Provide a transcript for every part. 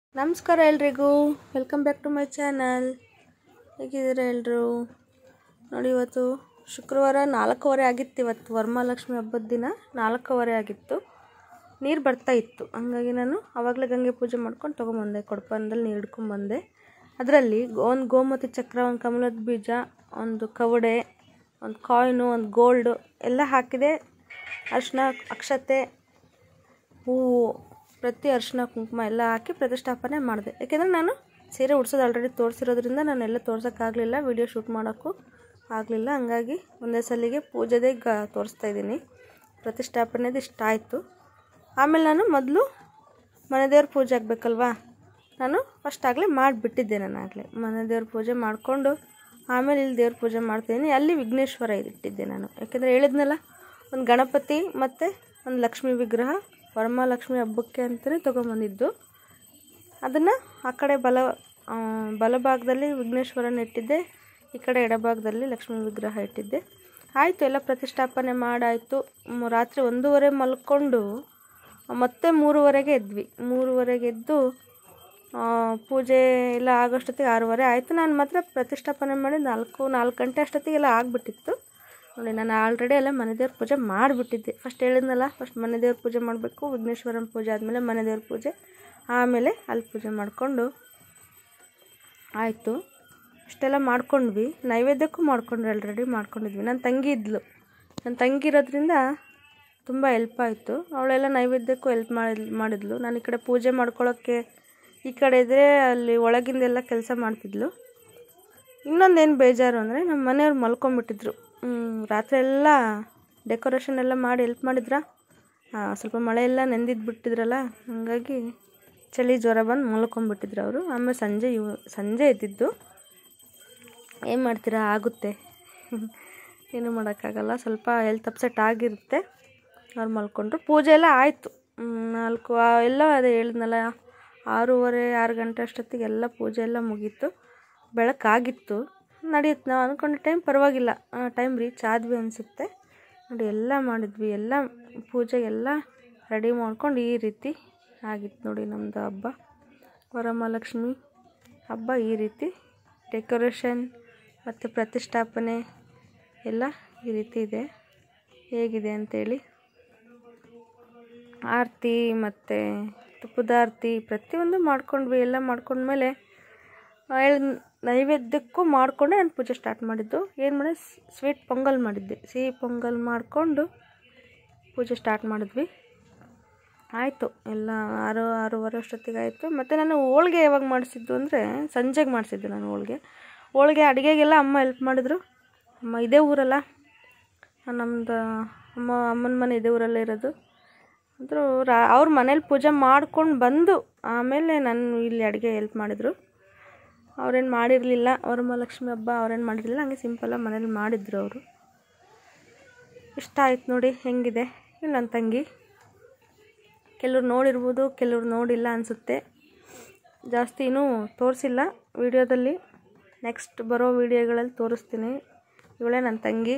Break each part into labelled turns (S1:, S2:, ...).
S1: ನಮಸ್ಕಾರ ಎಲ್ರಿಗೂ welcome back to my channel ಹೇಗಿದ್ದೀರಾ ಎಲ್ಲರೂ ನೋಡಿ ಇವತ್ತು ಶುಕ್ರವಾರ ನಾಲ್ಕೂವರೆ ಆಗಿತ್ತು ಇವತ್ತು ವರಮಹಾಲಕ್ಷ್ಮಿ ಹಬ್ಬದ ದಿನ ನಾಲ್ಕೂವರೆ ಆಗಿತ್ತು ನೀರು ಬರ್ತಾ ಇತ್ತು ಹಂಗಾಗಿ ನಾನು ಆವಾಗಲೇ ಗಂಗೆ ಪೂಜೆ ಮಾಡ್ಕೊಂಡು ತೊಗೊಂಬಂದೆ ಕೊಡಪಾನದಲ್ಲಿ ನೀರು ಹಿಡ್ಕೊಂಬಂದೆ ಅದರಲ್ಲಿ ಒಂದು ಗೋಮತಿ ಚಕ್ರ ಒಂದು ಕಮಲದ ಬೀಜ ಒಂದು ಕವಡೆ ಒಂದು ಕಾಯಿನು ಒಂದು ಗೋಲ್ಡು ಎಲ್ಲ ಹಾಕಿದೆ ಅರಿಶಿನ ಅಕ್ಷತೆ ಹೂವು ಪ್ರತಿ ಅರಿಶಿನ ಕುಂಕುಮ ಎಲ್ಲ ಹಾಕಿ ಪ್ರತಿಷ್ಠಾಪನೆ ಮಾಡಿದೆ ಯಾಕೆಂದರೆ ನಾನು ಸೀರೆ ಉಡ್ಸೋದು ಆಲ್ರೆಡಿ ತೋರಿಸಿರೋದ್ರಿಂದ ನಾನೆಲ್ಲ ತೋರ್ಸೋಕ್ಕಾಗಲಿಲ್ಲ ವಿಡಿಯೋ ಶೂಟ್ ಮಾಡೋಕ್ಕೂ ಆಗಲಿಲ್ಲ ಹಂಗಾಗಿ ಒಂದೇ ಸಲಿಗೆ ಪೂಜೆದೇ ಗ ತೋರಿಸ್ತಾ ಇದ್ದೀನಿ ಪ್ರತಿಷ್ಠಾಪನೆದು ಇಷ್ಟ ಆಯಿತು ಆಮೇಲೆ ನಾನು ಮೊದಲು ಮನೆ ದೇವ್ರ ಪೂಜೆ ಆಗಬೇಕಲ್ವಾ ನಾನು ಫಸ್ಟ್ ಆಗಲೇ ಮಾಡಿಬಿಟ್ಟಿದ್ದೆ ನಾನು ಆಗಲೇ ಮನೆ ದೇವ್ರ ಪೂಜೆ ಮಾಡಿಕೊಂಡು ಆಮೇಲೆ ಇಲ್ಲಿ ದೇವ್ರ ಪೂಜೆ ಮಾಡ್ತಿದ್ದೀನಿ ಅಲ್ಲಿ ವಿಘ್ನೇಶ್ವರ ಇಟ್ಟಿದ್ದೆ ನಾನು ಯಾಕೆಂದರೆ ಹೇಳಿದ್ನಲ್ಲ ಒಂದು ಗಣಪತಿ ಮತ್ತು ಒಂದು ಲಕ್ಷ್ಮೀ ವಿಗ್ರಹ ವರಮಹಾಲಕ್ಷ್ಮಿ ಹಬ್ಬಕ್ಕೆ ಅಂತಲೇ ತೊಗೊಂಬಂದಿದ್ದು ಅದನ್ನು ಆ ಕಡೆ ಬಲ ಆ, ಬಲಭಾಗದಲ್ಲಿ ವಿಘ್ನೇಶ್ವರನ ಇಟ್ಟಿದ್ದೆ ಈ ಕಡೆ ಎಡಭಾಗದಲ್ಲಿ ಲಕ್ಷ್ಮೀ ವಿಗ್ರಹ ಇಟ್ಟಿದ್ದೆ ಆಯಿತು ಎಲ್ಲ ಪ್ರತಿಷ್ಠಾಪನೆ ಮಾಡಾಯಿತು ಮ್- ರಾತ್ರಿ ಒಂದೂವರೆ ಮಲ್ಕೊಂಡು ಮತ್ತೆ ಮೂರುವರೆಗೆ ಎದ್ವಿ ಮೂರುವರೆಗೆ ಎದ್ದು ಆ, ಪೂಜೆ ಎಲ್ಲ ಆಗೋಷ್ಟೊತ್ತಿಗೆ ಆರೂವರೆ ಆಯಿತು ನಾನು ಮಾತ್ರ ಪ್ರತಿಷ್ಠಾಪನೆ ಮಾಡಿ ನಾಲ್ಕು ನಾಲ್ಕು ಗಂಟೆ ಅಷ್ಟೊತ್ತಿಗೆಲ್ಲ ಆಗಿಬಿಟ್ಟಿತ್ತು ನೋಡಿ ನಾನು ಆಲ್ರೆಡಿ ಎಲ್ಲ ಮನೆ ದೇವ್ರ ಪೂಜೆ ಮಾಡಿಬಿಟ್ಟಿದ್ದೆ ಫಸ್ಟ್ ಹೇಳಿದ್ನಲ್ಲ ಫಸ್ಟ್ ಮನೆ ದೇವ್ರ ಪೂಜೆ ಮಾಡಬೇಕು ವಿಘ್ನೇಶ್ವರನ ಪೂಜೆ ಆದಮೇಲೆ ಮನೆ ದೇವ್ರ ಪೂಜೆ ಆಮೇಲೆ ಅಲ್ಲಿ ಪೂಜೆ ಮಾಡಿಕೊಂಡು ಆಯಿತು ಇಷ್ಟೆಲ್ಲ ಮಾಡ್ಕೊಂಡ್ವಿ ನೈವೇದ್ಯಕ್ಕೂ ಮಾಡ್ಕೊಂಡ್ವಿ ಆಲ್ರೆಡಿ ಮಾಡ್ಕೊಂಡಿದ್ವಿ ನನ್ನ ತಂಗಿ ಇದ್ಲು ನನ್ನ ತಂಗಿ ಇರೋದ್ರಿಂದ ತುಂಬ ಹೆಲ್ಪ್ ಆಯಿತು ಅವಳೆಲ್ಲ ನೈವೇದ್ಯಕ್ಕೂ ಹೆಲ್ಪ್ ಮಾಡಿದ್ ಮಾಡಿದ್ಲು ನಾನು ಈ ಕಡೆ ಪೂಜೆ ಮಾಡ್ಕೊಳ್ಳೋಕ್ಕೆ ಈ ಕಡೆ ಇದ್ದರೆ ಅಲ್ಲಿ ಒಳಗಿಂದೆಲ್ಲ ಕೆಲಸ ಮಾಡ್ತಿದ್ಲು ಇನ್ನೊಂದೇನು ಬೇಜಾರು ಅಂದರೆ ನಮ್ಮ ಮನೆಯವ್ರು ಮಲ್ಕೊಂಬಿಟ್ಟಿದ್ರು ಹ್ಮ್, ರಾತ್ರಿ ಎಲ್ಲ ಡೆಕೋರೇಷನ್ ಎಲ್ಲ ಮಾಡಿ ಹೆಲ್ಪ್ ಮಾಡಿದ್ರ ಸ್ವಲ್ಪ ಮಳೆ ಎಲ್ಲ ನೆಂದಿದ್ದು ಬಿಟ್ಟಿದ್ರಲ್ಲ ಹಾಗಾಗಿ ಚಳಿ ಜ್ವರ ಬಂದು ಮಲ್ಕೊಂಬಿಟ್ಟಿದ್ರು ಅವರು ಆಮೇಲೆ ಸಂಜೆ ಇವ್ ಸಂಜೆ ಎದ್ದಿದ್ದು ಏನು ಮಾಡ್ತೀರಾ ಆಗುತ್ತೆ ಏನು ಮಾಡೋಕ್ಕಾಗಲ್ಲ ಸ್ವಲ್ಪ ಹೆಲ್ತ್ ಅಪ್ಸೆಟ್ ಆಗಿರುತ್ತೆ ಅವ್ರು ಮಲ್ಕೊಂಡ್ರು ಪೂಜೆ ಎಲ್ಲ ಆಯಿತು ನಾಲ್ಕು ಆ- ಎಲ್ಲ ಅದೇ ಹೇಳಿದ್ನಲ್ಲ ಆರೂವರೆ ಆರು ಗಂಟೆ ಅಷ್ಟೊತ್ತಿಗೆ ಎಲ್ಲ ಪೂಜೆ ಎಲ್ಲ ಮುಗೀತು ಬೆಳಕಾಗಿತ್ತು ನಡೆಯುತ್ತೆ ನಾವು ಅಂದ್ಕೊಂಡ ಟೈಮ್ ಪರವಾಗಿಲ್ಲ ಟೈಮ್ ರೀಚ್ ಆದ್ವಿ ಅನಿಸುತ್ತೆ ನೋಡಿ ಎಲ್ಲ ಮಾಡಿದ್ವಿ ಎಲ್ಲ ಪೂಜೆ ಎಲ್ಲ ರೆಡಿ ಮಾಡ್ಕೊಂಡು ಈ ರೀತಿ ಆಗಿತ್ತು ನೋಡಿ ನಮ್ಮದು ಹಬ್ಬ ವರಮಹಾಲಕ್ಷ್ಮಿ ಹಬ್ಬ ಈ ರೀತಿ ಡೆಕೋರೇಷನ್ ಮತ್ತು ಪ್ರತಿಷ್ಠಾಪನೆ ಎಲ್ಲ ಈ ರೀತಿ ಇದೆ ಹೇಗಿದೆ ಅಂತೇಳಿ ಆರತಿ ಮತ್ತು ತುಪ್ಪದ ಆರತಿ ಪ್ರತಿಯೊಂದು ಮಾಡ್ಕೊಂಡ್ವಿ ಎಲ್ಲ ಮಾಡ್ಕೊಂಡ್ಮೇಲೆ ಹೇಳ್ ನೈವೇದ್ಯಕ್ಕೂ ಮಾಡಿಕೊಂಡೆ ನಾನು ಪೂಜೆ ಸ್ಟಾರ್ಟ್ ಮಾಡಿದ್ದು ಏನು ಮಾಡಿದೆ ಸ್ವೀಟ್ ಪೊಂಗಲ್ ಮಾಡಿದ್ದೆ ಸಿಹಿ ಪೊಂಗಲ್ ಮಾಡಿಕೊಂಡು ಪೂಜೆ ಸ್ಟಾರ್ಟ್ ಮಾಡಿದ್ವಿ ಆಯಿತು ಎಲ್ಲ ಆರು ಆರೂವರೆ ಅಷ್ಟೊತ್ತಿಗೆ ಆಯಿತು ಮತ್ತು ನಾನು ಹೋಳ್ಗೆ ಯಾವಾಗ ಮಾಡಿಸಿದ್ದು ಅಂದರೆ ಸಂಜೆಗೆ ಮಾಡಿಸಿದ್ದೆ ನಾನು ಹೋಳ್ಗೆ ಹೋಳ್ಗೆ ಅಡುಗೆಗೆಲ್ಲ ಅಮ್ಮ ಹೆಲ್ಪ್ ಮಾಡಿದ್ರು ಅಮ್ಮ ಇದೇ ಊರಲ್ಲ ನಮ್ಮದು ಅಮ್ಮ ಅಮ್ಮನ ಮನೆ ಇದೇ ಊರಲ್ಲೇ ಇರೋದು ಅಂದರೂ ರಾ ಅವ್ರ ಮನೇಲಿ ಪೂಜೆ ಮಾಡ್ಕೊಂಡು ಬಂದು ಆಮೇಲೆ ನಾನು ಇಲ್ಲಿ ಅಡುಗೆ ಹೆಲ್ಪ್ ಮಾಡಿದರು ಅವ್ರೇನು ಮಾಡಿರಲಿಲ್ಲ ವರಮಹಾಲಕ್ಷ್ಮಿ ಹಬ್ಬ ಅವ್ರೇನು ಮಾಡಿರಲಿಲ್ಲ ಹಂಗೆ ಸಿಂಪಲಾಗಿ ಮನೇಲಿ ಮಾಡಿದ್ರು ಅವರು ಇಷ್ಟ ಆಯ್ತು ನೋಡಿ ಹೆಂಗಿದೆ ಇನ್ನು ನನ್ನ ತಂಗಿ ಕೆಲವ್ರು ನೋಡಿರ್ಬೋದು ಕೆಲವ್ರು ನೋಡಿಲ್ಲ ಅನಿಸುತ್ತೆ ಜಾಸ್ತಿ ಇನ್ನೂ ತೋರಿಸಿಲ್ಲ ವಿಡಿಯೋದಲ್ಲಿ ನೆಕ್ಸ್ಟ್ ಬರೋ ವಿಡಿಯೋಗಳಲ್ಲಿ ತೋರಿಸ್ತೀನಿ ಇವಳೇ ನನ್ನ ತಂಗಿ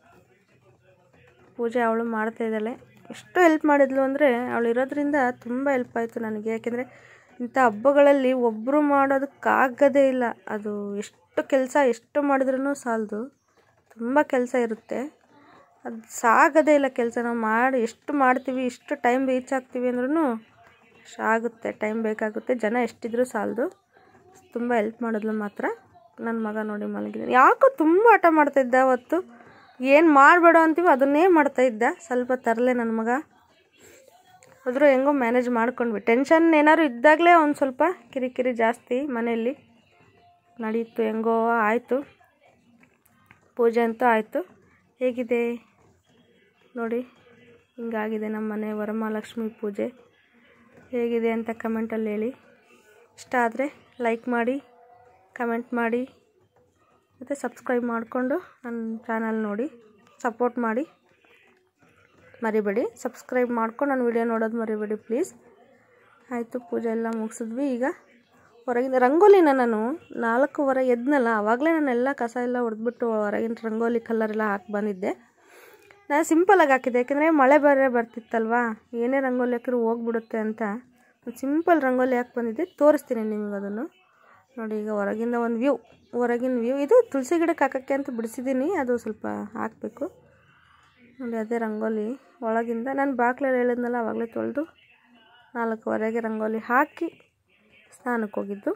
S1: ಪೂಜೆ ಅವಳು ಮಾಡ್ತಾ ಇದ್ದಾಳೆ ಎಷ್ಟು ಹೆಲ್ಪ್ ಮಾಡಿದ್ಲು ಅಂದರೆ ಅವಳು ಇರೋದ್ರಿಂದ ತುಂಬ ಹೆಲ್ಪ್ ಆಯಿತು ನನಗೆ ಯಾಕೆಂದರೆ ಇಂಥ ಹಬ್ಬಗಳಲ್ಲಿ ಒಬ್ಬರು ಮಾಡೋದಕ್ಕಾಗದೇ ಇಲ್ಲ ಅದು ಎಷ್ಟು ಕೆಲಸ ಎಷ್ಟು ಮಾಡಿದ್ರೂ ಸಾಲದು ತುಂಬ ಕೆಲಸ ಇರುತ್ತೆ ಅದು ಸಾಗೋದೇ ಇಲ್ಲ ಕೆಲಸ ನಾವು ಮಾಡಿ ಎಷ್ಟು ಮಾಡ್ತೀವಿ ಎಷ್ಟು ಟೈಮ್ ರೀಚ್ ಆಗ್ತೀವಿ ಅಂದ್ರೂ ಆಗುತ್ತೆ ಟೈಮ್ ಬೇಕಾಗುತ್ತೆ ಜನ ಎಷ್ಟಿದ್ರೂ ಸಾಲದು ತುಂಬ ಹೆಲ್ಪ್ ಮಾಡಿದ್ಲು ಮಾತ್ರ ನನ್ನ ಮಗ ನೋಡಿ ಮಲಗಿದ್ದಾನೆ ಯಾಕೋ ತುಂಬ ಆಟ ಮಾಡ್ತಾಯಿದ್ದ ಅವತ್ತು ಏನು ಮಾಡಬೇಡ ಅಂತೀವಿ ಅದನ್ನೇ ಮಾಡ್ತಾ ಇದ್ದ ಸ್ವಲ್ಪ ತರಲೆ ನನ್ನ ಮಗ ಆದರೂ ಹೆಂಗೋ ಮ್ಯಾನೇಜ್ ಮಾಡ್ಕೊಂಡ್ವಿ ಟೆನ್ಷನ್ ಏನಾದ್ರು ಇದ್ದಾಗಲೇ ಒಂದು ಸ್ವಲ್ಪ ಕಿರಿಕಿರಿ ಜಾಸ್ತಿ ಮನೆಯಲ್ಲಿ ನಡೀತು ಹೆಂಗೋ ಆಯಿತು ಪೂಜೆ ಅಂತೂ ಆಯಿತು ಹೇಗಿದೆ ನೋಡಿ ಹಿಂಗಾಗಿದೆ ನಮ್ಮ ಮನೆ ವರಮಹಾಲಕ್ಷ್ಮಿ ಪೂಜೆ ಹೇಗಿದೆ ಅಂತ ಕಮೆಂಟಲ್ಲಿ ಹೇಳಿ ಇಷ್ಟ ಆದರೆ ಲೈಕ್ ಮಾಡಿ ಕಮೆಂಟ್ ಮಾಡಿ ಮತ್ತು ಸಬ್ಸ್ಕ್ರೈಬ್ ಮಾಡಿಕೊಂಡು ನನ್ನ ಚಾನಲ್ ನೋಡಿ ಸಪೋರ್ಟ್ ಮಾಡಿ ಮರಿಬೇಡಿ ಸಬ್ಸ್ಕ್ರೈಬ್ ಮಾಡ್ಕೊಂಡು ನನ್ನ ವಿಡಿಯೋ ನೋಡೋದು ಮರಿಬೇಡಿ ಪ್ಲೀಸ್ ಆಯಿತು ಪೂಜೆ ಎಲ್ಲ ಮುಗಿಸಿದ್ವಿ ಈಗ ಹೊರಗಿಂದ ರಂಗೋಲಿನ ನಾನು ನಾಲ್ಕೂವರೆ ಎದ್ನಲ್ಲ ಆವಾಗಲೇ ನಾನೆಲ್ಲ ಕಸ ಎಲ್ಲ ಹೊಡೆದ್ಬಿಟ್ಟು ಹೊರಗಿನ ರಂಗೋಲಿ ಕಲರ್ ಎಲ್ಲ ಹಾಕಿ ಬಂದಿದ್ದೆ ನಾನು ಸಿಂಪಲಾಗಿ ಹಾಕಿದ್ದೆ ಯಾಕೆಂದರೆ ಮಳೆ ಬೇರೆ ಬರ್ತಿತ್ತಲ್ವಾ ಏನೇ ರಂಗೋಲಿ ಹಾಕಿದ್ರು ಹೋಗ್ಬಿಡುತ್ತೆ ಅಂತ ಸಿಂಪಲ್ ರಂಗೋಲಿ ಹಾಕಿ ಬಂದಿದ್ದೆ ತೋರಿಸ್ತೀನಿ ನಿಮಗೆ ಅದನ್ನು ನೋಡಿ ಈಗ ಹೊರಗಿಂದ ಒಂದು ವ್ಯೂ ಹೊರಗಿನ ವ್ಯೂ ಇದು ತುಳಸಿ ಗಿಡಕ್ಕೆ ಹಾಕೋಕ್ಕೆ ಅಂತ ಬಿಡಿಸಿದ್ದೀನಿ ಅದು ಸ್ವಲ್ಪ ಹಾಕಬೇಕು ನೋಡಿ ಅದೇ ರಂಗೋಲಿ ಒಳಗಿಂದ ನಾನು ಬಾಗ್ಲಲ್ಲಿ ಹೇಳಿದ್ನಲ್ಲ ಆವಾಗಲೇ ತೊಳೆದು ನಾಲ್ಕುವರೆಗೆ ರಂಗೋಲಿ ಹಾಕಿ ಸ್ನಾನಕ್ಕೆ ಹೋಗಿದ್ದು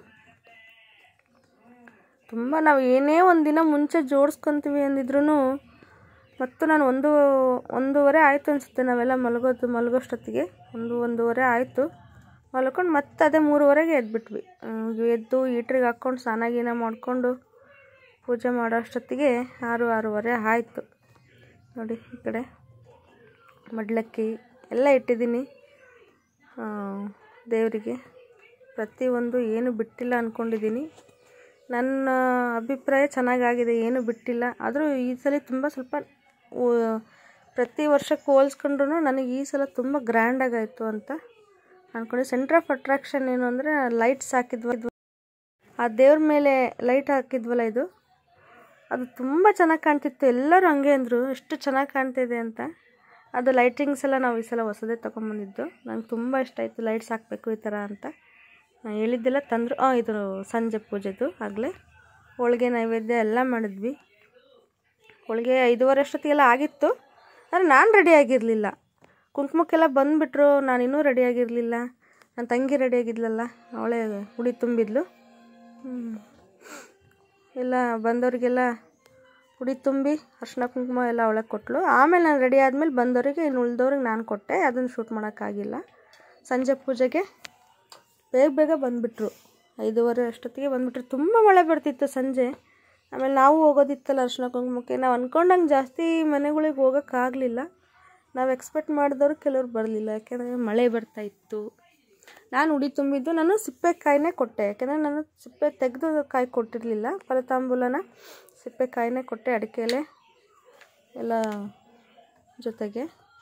S1: ತುಂಬ ನಾವು ಏನೇ ಒಂದು ದಿನ ಮುಂಚೆ ಜೋಡಿಸ್ಕೊತೀವಿ ಅಂದಿದ್ರು ಮತ್ತು ನಾನು ಒಂದು ಒಂದೂವರೆ ಆಯಿತು ಅನಿಸುತ್ತೆ ನಾವೆಲ್ಲ ಮಲಗೋದು ಮಲಗೋಷ್ಟೊತ್ತಿಗೆ ಒಂದು ಒಂದೂವರೆ ಆಯಿತು ಮಲ್ಕೊಂಡು ಮತ್ತೆ ಅದೇ ಮೂರುವರೆಗೆ ಎದ್ಬಿಟ್ವಿ ಹ್ಮ್, ಎದ್ದು ಈಟ್ರಿಗೆ ಹಾಕ್ಕೊಂಡು ಸ್ನಾನ ಗೀನ ಮಾಡಿಕೊಂಡು ಪೂಜೆ ಮಾಡೋ ಅಷ್ಟೊತ್ತಿಗೆ ಆರು ಆರೂವರೆ ಆಯಿತು ನೋಡಿ ಈ ಕಡೆ ಮಡ್ಲಕ್ಕಿ ಎಲ್ಲ ಇಟ್ಟಿದ್ದೀನಿ ದೇವರಿಗೆ ಪ್ರತಿಯೊಂದು ಏನು ಬಿಟ್ಟಿಲ್ಲ ಅಂದ್ಕೊಂಡಿದ್ದೀನಿ ನನ್ನ ಅಭಿಪ್ರಾಯ ಚೆನ್ನಾಗಾಗಿದೆ ಏನು ಬಿಟ್ಟಿಲ್ಲ ಆದರೂ ಈ ಸಲ ತುಂಬ ಸ್ವಲ್ಪ ಓ- ಪ್ರತಿ ವರ್ಷಕ್ಕೆ ಹೋಲ್ಸ್ಕೊಂಡ್ರು ನನಗೆ ಈ ಸಲ ತುಂಬ ಗ್ರ್ಯಾಂಡಾಗಾಯಿತು ಅಂತ ಅಂದ್ಕೊಂಡು ಸೆಂಟ್ರ್ ಆಫ್ ಅಟ್ರಾಕ್ಷನ್ ಏನು ಅಂದರೆ ಲೈಟ್ಸ್ ಹಾಕಿದ್ವ ಆ ದೇವ್ರ ಮೇಲೆ ಲೈಟ್ ಹಾಕಿದ್ವಲ್ಲ ಇದು ಅದು ತುಂಬ ಚೆನ್ನಾಗಿ ಕಾಣ್ತಿತ್ತು ಎಲ್ಲರೂ ಹಂಗೆ ಅಂದರು ಎಷ್ಟು ಚೆನ್ನಾಗಿ ಕಾಣ್ತಿದೆ ಅಂತ ಅದು ಲೈಟಿಂಗ್ಸ್ ಎಲ್ಲ ನಾವು ಈ ಸಲ ಹೊಸದೇ ತೊಗೊಂಬಂದಿದ್ದು ನಂಗೆ ತುಂಬ ಇಷ್ಟ ಆಯಿತು ಲೈಟ್ಸ್ ಹಾಕಬೇಕು ಈ ಥರ ಅಂತ ನಾನು ಹೇಳಿದ್ದೆಲ್ಲ ತಂದರು ಹಾಂ ಇದು ಸಂಜೆ ಪೂಜೆದು ಆಗಲೇ ಹೋಳಿಗೆ ನೈವೇದ್ಯ ಎಲ್ಲ ಮಾಡಿದ್ವಿ ಹೋಳಿಗೆ ಐದೂವರೆ ಅಷ್ಟೊತ್ತಿಗೆಲ್ಲ ಆಗಿತ್ತು ಆದರೆ ನಾನು ರೆಡಿ ಆಗಿರಲಿಲ್ಲ ಕುಂಕುಮಕ್ಕೆಲ್ಲ ಬಂದುಬಿಟ್ರು ನಾನು ಇನ್ನೂ ರೆಡಿ ಆಗಿರಲಿಲ್ಲ ನನ್ನ ತಂಗಿ ರೆಡಿ ಆಗಿದ್ಲಲ್ಲ ಅವಳೇ ಉಡಿ ತುಂಬಿದ್ಲು ಹ್ಮ್. ಎಲ್ಲ ಬಂದವರಿಗೆಲ್ಲ ಉಡಿ ತುಂಬಿ ಅರ್ಶಿನ ಕುಂಕುಮ ಎಲ್ಲ ಅವಳೆ ಕೊಟ್ಟಳು ಆಮೇಲೆ ನಾನು ರೆಡಿ ಆದಮೇಲೆ ಬಂದವರಿಗೆ ಇನ್ನು ಉಳ್ದವ್ರಿಗೆ ನಾನು ಕೊಟ್ಟೆ ಅದನ್ನು ಶೂಟ್ ಮಾಡೋಕ್ಕಾಗಿಲ್ಲ ಸಂಜೆ ಪೂಜೆಗೆ ಬೇಗ ಬೇಗ ಬಂದುಬಿಟ್ರು ಐದೂವರೆ ಅಷ್ಟೊತ್ತಿಗೆ ಬಂದುಬಿಟ್ರು ತುಂಬ ಮಳೆ ಬರ್ತಿತ್ತು ಸಂಜೆ ಆಮೇಲೆ ನಾವು ಹೋಗೋದಿತ್ತಲ್ಲ ಅರ್ಶಿನ ಕುಂಕುಮಕ್ಕೆ ನಾವು ಅಂದ್ಕೊಂಡಂಗೆ ಜಾಸ್ತಿ ಮನೆಗಳಿಗೆ ಹೋಗೋಕ್ಕಾಗಲಿಲ್ಲ ನಾವು ಎಕ್ಸ್ಪೆಕ್ಟ್ ಮಾಡಿದವರು ಕೆಲವ್ರು ಬರಲಿಲ್ಲ ಯಾಕೆಂದರೆ ಮಳೆ ಬರ್ತಾ ಇತ್ತು ನಾನು ಉಡಿ ತುಂಬಿದ್ದು ನಾನು ಸಿಪ್ಪೆಕಾಯಿನೇ ಕೊಟ್ಟೆ ಯಾಕೆಂದರೆ ನಾನು ಸಿಪ್ಪೆ ತೆಗೆದು ಕಾಯಿ ಕೊಟ್ಟಿರಲಿಲ್ಲ ಫಲತಾಂಬೂಲನ ಸಿಪ್ಪೆಕಾಯಿನೇ ಕೊಟ್ಟೆ ಅಡಿಕೆಲೆ ಎಲ್ಲ ಜೊತೆಗೆ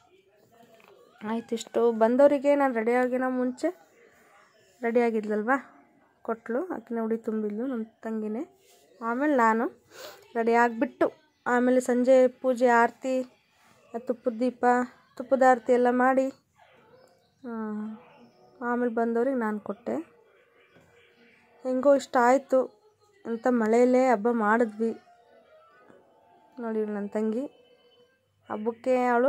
S1: ಆಯ್ತು ಇಷ್ಟು ಬಂದವರಿಗೆ ನಾನು ರೆಡಿಯಾಗಿನ ಮುಂಚೆ ರೆಡಿಯಾಗಿದ್ಲಲ್ವಾ ಕೊಟ್ಟಳು ಆಕಿನ ಉಡಿ ತುಂಬಿದ್ಲು ನಮ್ಮ ತಂಗಿನೇ ಆಮೇಲೆ ನಾನು ರೆಡಿ ಆಗಿಬಿಟ್ಟು ಆಮೇಲೆ ಸಂಜೆ ಪೂಜೆ ಆರತಿ ತುಪ್ಪದ ದೀಪ ತುಪ್ಪದ ಆರತಿ ಎಲ್ಲ ಮಾಡಿ ಆ, ಆಮೇಲೆ ಬಂದವ್ರಿಗೆ ನಾನು ಕೊಟ್ಟೆ ಹೆಂಗೋ ಇಷ್ಟ ಆಯಿತು ಅಂತ ಮಳೆಯಲ್ಲೇ ಹಬ್ಬ ಮಾಡಿದ್ವಿ ನೋಡಿ ಇವ್ಳು ನನ್ನ ತಂಗಿ ಹಬ್ಬಕ್ಕೆ ಅವಳು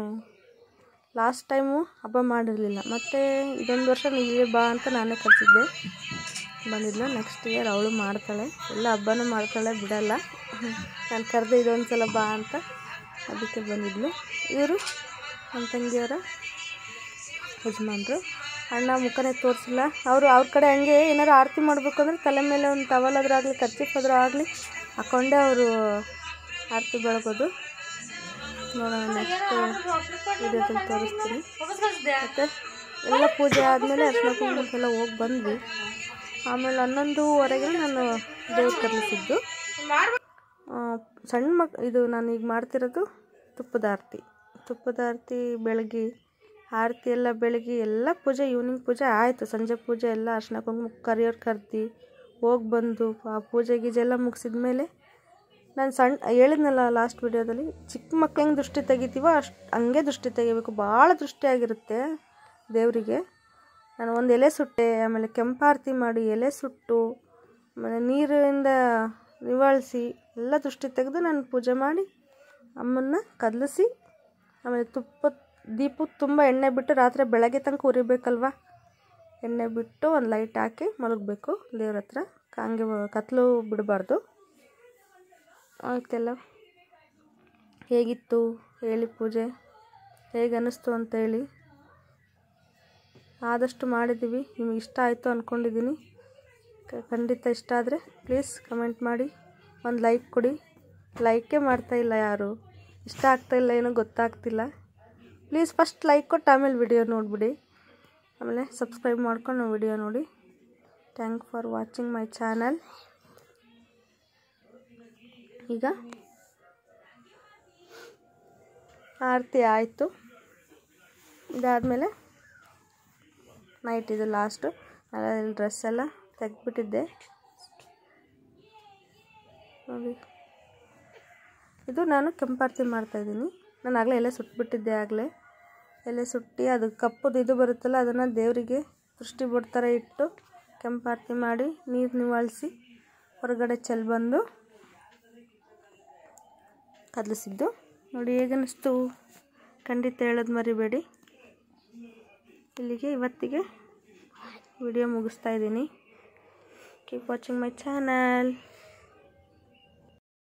S1: ಲಾಸ್ಟ್ ಟೈಮು ಹಬ್ಬ ಮಾಡಿರಲಿಲ್ಲ ಮತ್ತು ಇದೊಂದು ವರ್ಷ ನೀವೇ ಬಾ ಅಂತ ನಾನೇ ಕಳಿಸಿದ್ದೆ ಬಂದಿದ್ಲು ನೆಕ್ಸ್ಟ್ ಇಯರ್ ಅವಳು ಮಾಡ್ತಾಳೆ ಎಲ್ಲ ಹಬ್ಬನೂ ಮಾಡ್ತಾಳೆ ಬಿಡಲ್ಲ ನಾನು ಕರೆದೆ ಇದೊಂದು ಸಲ ಬಾ ಅಂತ ಅದಕ್ಕೆ ಬಂದಿದ್ಲು ಇವರು ನನ್ನ ತಂಗಿಯವರ ಯಜಮಾನ್ರು ಅಣ್ಣ ಮುಖನೇ ತೋರಿಸಿಲ್ಲ ಅವರು ಅವ್ರ ಕಡೆ ಹಂಗೆ ಏನಾರು ಆರತಿ ಮಾಡಬೇಕು ಅಂದರೆ ತಲೆ ಮೇಲೆ ಒಂದು ಟವಲ್ ಆದರೂ ಆಗಲಿ ಕರ್ಚಿಫ್ ಆಗಲಿ ಹಾಕ್ಕೊಂಡೇ ಅವರು ಆರತಿ ಬೆಳಗೋದು ನೋಡೋಣ ನೆಕ್ಸ್ಟ್ ವಿಡಿಯೋದಲ್ಲಿ ತೋರಿಸ್ತೀನಿ ಮತ್ತು ಎಲ್ಲ ಪೂಜೆ ಆದಮೇಲೆ ಅರ್ಶಿನ ಕುಂಕುಮಕ್ಕೆಲ್ಲ ಹೋಗಿ ಬಂದ್ವಿ ಆಮೇಲೆ ಹನ್ನೊಂದುವರೆಗೆ ನಾನು ದೇವ್ರು ಕರ್ಲಿಸಿದ್ದು ಆ, ಸಣ್ಣ ಮಕ್ ಇದು ನಾನು ಈಗ ಮಾಡ್ತಿರೋದು ತುಪ್ಪದ ಆರತಿ ತುಪ್ಪದ ಆರತಿ ಬೆಳಗ್ಗೆ ಆರತಿ ಎಲ್ಲ ಬೆಳಗ್ಗೆ ಎಲ್ಲ ಪೂಜೆ ಈವ್ನಿಂಗ್ ಪೂಜೆ ಆಯಿತು ಸಂಜೆ ಪೂಜೆ ಎಲ್ಲ ಅರ್ಶಿನ ಕುಂಕುಮ ಕರಿಯೋರು ಕರ್ದು ಹೋಗಿ ಬಂದು ಆ ಪೂಜೆ ಗೀಜೆ ಎಲ್ಲ ಮುಗಿಸಿದ ಮೇಲೆ ನಾನು ಸಣ್ಣ ಹೇಳಿದ್ನಲ್ಲ ಲಾಸ್ಟ್ ವಿಡಿಯೋದಲ್ಲಿ ಚಿಕ್ಕ ಮಕ್ಳು ಹೆಂಗೆ ದೃಷ್ಟಿ ತೆಗಿತೀವೋ ಅಷ್ಟು ಹಂಗೆ ದೃಷ್ಟಿ ತೆಗಿಬೇಕು ಭಾಳ ದೃಷ್ಟಿ ಆಗಿರುತ್ತೆ ದೇವರಿಗೆ ನಾನು ಒಂದು ಎಲೆ ಸುಟ್ಟೆ ಆಮೇಲೆ ಕೆಂಪಾರತಿ ಮಾಡಿ ಎಲೆ ಸುಟ್ಟು ಆಮೇಲೆ ನೀರಿಂದ ನಿವಾಳಿಸಿ ಎಲ್ಲ ದೃಷ್ಟಿ ತೆಗೆದು ನಾನು ಪೂಜೆ ಮಾಡಿ ಅಮ್ಮನ್ನ ಕದಲಿಸಿ ಆಮೇಲೆ ತುಪ್ಪ ದೀಪಕ್ಕೆ ತುಂಬ ಎಣ್ಣೆ ಬಿಟ್ಟು ರಾತ್ರಿ ಬೆಳಗ್ಗೆ ತನಕ ಉರಿಬೇಕಲ್ವ ಎಣ್ಣೆ ಬಿಟ್ಟು ಒಂದು ಲೈಟ್ ಹಾಕಿ ಮಲಗಬೇಕು ದೇವ್ರ ಹತ್ರ ಹಂಗೆ ಕತ್ಲು ಬಿಡಬಾರ್ದು ಆಯ್ತೆಲ್ಲ ಹೇಗಿತ್ತು ಹೇಳಿ ಪೂಜೆ ಹೇಗೆ ಅನ್ನಿಸ್ತು ಅಂತ ಹೇಳಿ ಆದಷ್ಟು ಮಾಡಿದ್ದೀವಿ ನಿಮಗೆ ಇಷ್ಟ ಆಯಿತು ಅಂದ್ಕೊಂಡಿದ್ದೀನಿ ಕ- ಖಂಡಿತ ಇಷ್ಟ ಆದರೆ ಪ್ಲೀಸ್ ಕಮೆಂಟ್ ಮಾಡಿ ಒಂದು ಲೈಕ್ ಕೊಡಿ ಲೈಕೇ ಮಾಡ್ತಾ ಇಲ್ಲ ಯಾರು ಇಷ್ಟ ಆಗ್ತಾ ಇಲ್ಲ ಏನೋ ಗೊತ್ತಾಗ್ತಿಲ್ಲ ಪ್ಲೀಸ್ ಫಸ್ಟ್ ಲೈಕ್ ಕೊಟ್ಟು ಆಮೇಲೆ ವಿಡಿಯೋ ನೋಡಿಬಿಡಿ ಆಮೇಲೆ ಸಬ್ಸ್ಕ್ರೈಬ್ ಮಾಡ್ಕೊಂಡು ವಿಡಿಯೋ ನೋಡಿ thank for watching my channel ಈಗ ಆರತಿ ಆಯಿತು ಇದಾದಮೇಲೆ ನೈಟ್ ಇದು ಲಾಸ್ಟು ಅಲ್ಲಿ ಡ್ರೆಸ್ ಎಲ್ಲ ತೆಗ್ದುಬಿಟ್ಟಿದ್ದೆ ನೋಡಿ ಇದು ನಾನು ಕೆಂಪಾರತಿ ಮಾಡ್ತಾಯಿದ್ದೀನಿ ನಾನು ಆಗಲೇ ಎಲೆ ಸುಟ್ಬಿಟ್ಟಿದ್ದೆ ಆಗಲೇ ಎಲೆ ಸುಟ್ಟು ಅದು ಕಪ್ಪುದು ಇದು ಬರುತ್ತಲ್ಲ ಅದನ್ನು ದೇವರಿಗೆ ದೃಷ್ಟಿ ಬೋರ್ಡ್ ಥರ ಇಟ್ಟು ಕೆಂಪಾರತಿ ಮಾಡಿ ನೀರು ನಿವಾಳಿಸಿ ಹೊರಗಡೆ ಚೆಲ್ಲಿ ಬಂದು ಕದಲಿಸಿದ್ದು ನೋಡಿ ಹೇಗನ್ನಿಸ್ತು ಖಂಡಿತ ಹೇಳೋದು ಮರಿಬೇಡಿ ಇಲ್ಲಿಗೆ ಇವತ್ತಿಗೆ ವಿಡಿಯೋ ಮುಗಿಸ್ತಾ ಇದ್ದೀನಿ ಕೀಪ್ ವಾಚಿಂಗ್ ಮೈ ಚಾನಲ್